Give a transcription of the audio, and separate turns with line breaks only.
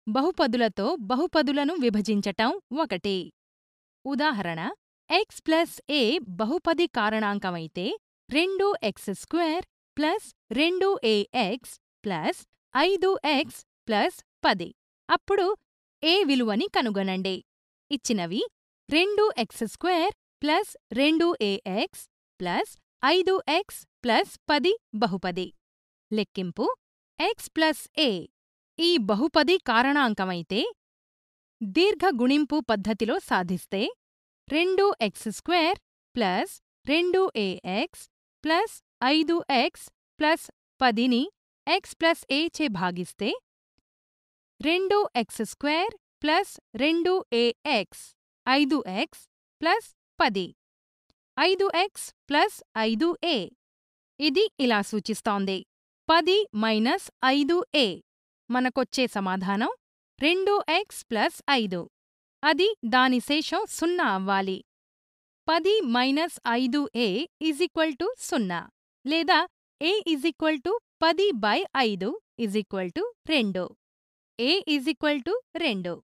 బహుపదులతో బహుపదులను విభజించటం ఒకటి ఉదాహరణ X plus ఏ బహుపది కారణాంకమైతే రెండు ఎక్స్ స్క్వేర్ ప్లస్ రెండు ఏఎక్స్ ప్లస్ ఐదు ఎక్స్ ప్లస్ పది అప్పుడు ఏ విలువని కనుగొనండి ఇచ్చినవి రెండు ఎక్స్ స్క్వేర్ ప్లస్ రెండు ఏఎక్స్ ప్లస్ ఐదు ఎక్స్ ప్లస్ పది బహుపది లెక్కింపు ఎక్స్ ప్లస్ ఏ ఈ బహుపది కారణాంకమైతే దీర్ఘ గుణింపు పద్ధతిలో సాధిస్తే రెండు ఎక్స్ స్క్వేర్ ప్లస్ రెండు ఏఎక్స్ ప్లస్ ఐదు ఎక్స్ ప్లస్ పదిని ఎక్స్ ప్లస్ ఏ చే భాగిస్తే రెండు ఎక్స్ స్క్వేర్ ప్లస్ రెండు ఏఎక్స్ ఐదు ఎక్స్ ప్లస్ పది ఐదు ఎక్స్ ప్లస్ ఐదు ఏ ఇది ఇలా సూచిస్తోంది పది మైనస్ ఐదు ఏ మనకొచ్చే సమాధానం రెండు ఎక్స్ ప్లస్ ఐదు అది దాని శేషం సున్నా అవ్వాలి పది మైనస్ ఐదు ఏ ఈజ్ ఈక్వల్ టు సున్నా లేదా ఏ ఈజ్ ఈక్వల్ టు పది బై ఐదు ఈజ్ ఈక్వల్ టు రెండు ఏ ఈజ్ ఈక్వల్ టు రెండు